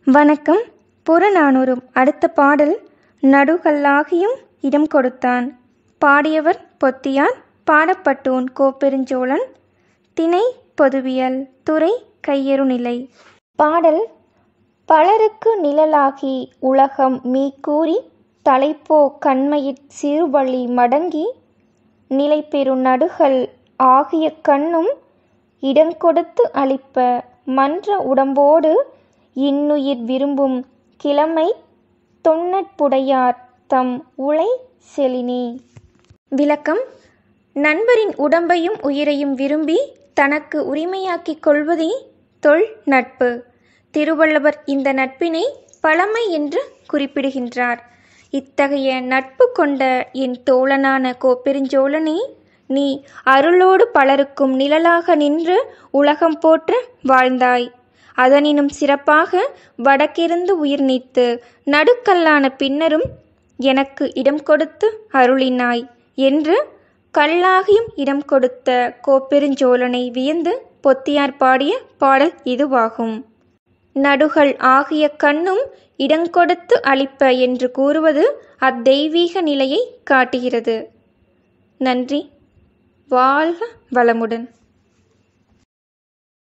வணக்கம் புறநானூறும் அடுத்த பாடல் நடுகல்லாகியும் இடம் கொடுத்தான் பாடியவர் பொத்தியார் பாடப்பட்டோன் கோப்பெருஞ்சோழன் திணை பொதுவியல் துறை கையறுநிலை பாடல் பலருக்கு நிழலாகி உலகம் மீக்கூறி தலைப்போ கண்மையிற் சிறுவழி மடங்கி நிலைபெறு நடுகள் ஆகிய கண்ணும் இடங்கொடுத்து அளிப்ப மன்ற உடம்போடு இன்னுயிர் விரும்பும் கிழமை தொன்னட்புடையார் தம் உளை செலினே விளக்கம் நண்பரின் உடம்பையும் உயிரையும் விரும்பி தனக்கு உரிமையாக்கிக் கொள்வதே தொல் நட்பு திருவள்ளுவர் இந்த நட்பினை பழமை என்று குறிப்பிடுகின்றார் இத்தகைய நட்பு கொண்ட என் தோழனான கோப்பெருஞ்சோழனே நீ அருளோடு பலருக்கும் நிழலாக நின்று உலகம் போற்ற வாழ்ந்தாய் அதனினும் சிறப்பாக வடக்கிருந்து உயிர் நீத்து நடுக்கல்லான பின்னரும் எனக்கு இடம் கொடுத்து அருளினாய் என்று கல்லாகியும் இடம் கொடுத்த கோப்பெருஞ்சோழனை வியந்து பொத்தியார் பாடிய பாடல் இதுவாகும் நடுகள் ஆகிய கண்ணும் இடங்கொடுத்து அளிப்ப என்று கூறுவது அத்தெய்வீக நிலையை காட்டுகிறது நன்றி வாழ்க வளமுடன்